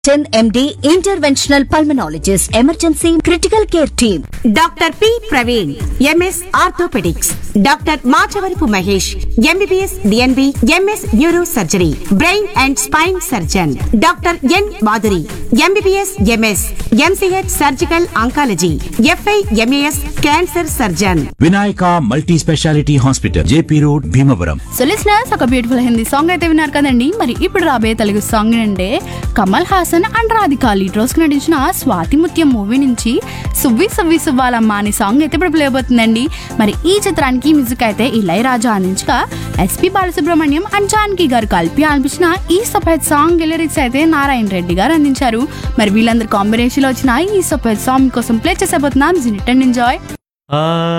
Chand M D interventional pulmonologist emergency critical care team doctor P Praveen M S orthopaedics doctor Machavarapu Mahesh M B B S D N B M S neuro surgery brain and spine surgeon doctor N Madhuri M B B S M S M C H surgical oncology F I M A S cancer surgeon Vinayaka multi speciality hospital J P road Bhimavaram so listeners ఒక beautiful Hindi song అయితే విన్నారు కదండి మరి ఇప్పుడు రాబోయే Telugu song అంటే Kamal Haasan and Radhika lead roles నటించిన స్వాతి ముత్యం మూవీ నుంచి సువ్వి సువ్వి సువ్వాలమ్మ అనే సాంగ్ అయితే ఇప్పుడు ప్లే అవుతుందండి మరి ఈ చిత్రానికి మ్యూజిక్ అయితే ఇళయరాజా అందించగా ఎస్పి బాలసుబ్రహ్మణ్యం అండ్ జానకి గారు కలిపి ఆలపించిన ఈ సఫేద్ సాంగ్ లిరిక్స్ అయితే నారాయణ రెడ్డి గారు అందించారు మరి వీళ్ళందరి కాంబినేషన్ లో వచ్చిన ఈ సఫేద్ సాంగ్ కోసం ప్లే చేసేపోతున్నాం ఎంజాయ్ ఆ